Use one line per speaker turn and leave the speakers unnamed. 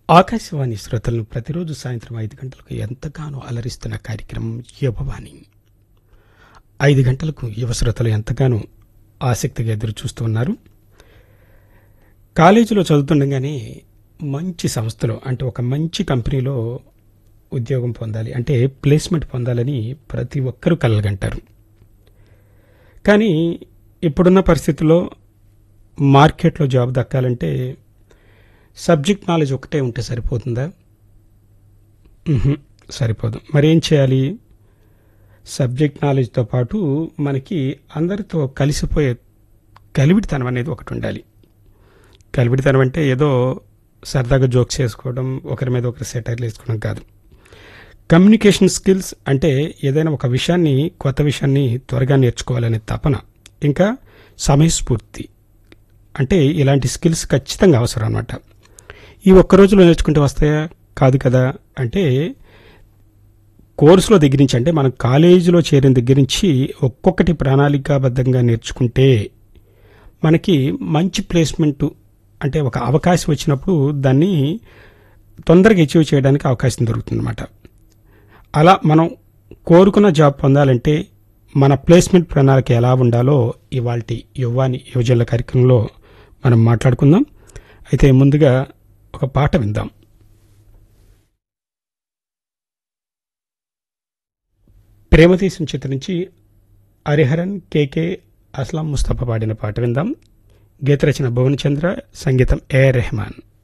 ఆకాశవాణి శ్రోతలను ప్రతిరోజు సాయంత్రం ఐదు గంటలకు ఎంతగానో అలరిస్తున్న కార్యక్రమం యువవాణి ఐదు గంటలకు యువ శ్రోతలు ఎంతగానో ఆసక్తిగా ఎదురు చూస్తూ ఉన్నారు కాలేజీలో చదువుతుండగానే మంచి సంస్థలో అంటే ఒక మంచి కంపెనీలో ఉద్యోగం పొందాలి అంటే ప్లేస్మెంట్ పొందాలని ప్రతి ఒక్కరూ కలగంటారు కానీ ఇప్పుడున్న పరిస్థితుల్లో మార్కెట్లో జాబ్ దక్కాలంటే సబ్జెక్ట్ నాలెడ్జ్ ఒకటే ఉంటే సరిపోతుందా మ్హూ, సరిపోదు మరి ఏం చేయాలి సబ్జెక్ట్ నాలెడ్జ్తో పాటు మనకి అందరితో కలిసిపోయే కలివిడితనం అనేది ఒకటి ఉండాలి కలివిడితనం అంటే ఏదో సరదాగా జోక్స్ వేసుకోవడం ఒకరి మీద ఒకరి సెటైర్లు వేసుకోవడం కాదు కమ్యూనికేషన్ స్కిల్స్ అంటే ఏదైనా ఒక విషయాన్ని కొత్త విషయాన్ని త్వరగా నేర్చుకోవాలనే తపన ఇంకా సమయస్ఫూర్తి అంటే ఇలాంటి స్కిల్స్ ఖచ్చితంగా అవసరం అనమాట ఈ ఒక్క రోజులో నేర్చుకుంటే వస్తాయా కాదు కదా అంటే కోర్సులో దగ్గర నుంచి అంటే మనం కాలేజీలో చేరిన దగ్గర నుంచి ఒక్కొక్కటి ప్రణాళికాబద్ధంగా నేర్చుకుంటే మనకి మంచి ప్లేస్మెంట్ అంటే ఒక అవకాశం వచ్చినప్పుడు దాన్ని తొందరగా అచీవ్ చేయడానికి అవకాశం దొరుకుతుందన్నమాట అలా మనం కోరుకున్న జాబ్ పొందాలంటే మన ప్లేస్మెంట్ ప్రణాళిక ఎలా ఉండాలో ఇవాళ యువాని యువజనుల కార్యక్రమంలో మనం మాట్లాడుకుందాం అయితే ముందుగా ఒక పాట విందాం ప్రేమదేశం చిత్ర నుంచి హరిహరన్ కేకే అస్లాం ముస్తఫా పాడిన పాట విందాం గీత రచన భువనచంద్ర సంగీతం ఏ రెహమాన్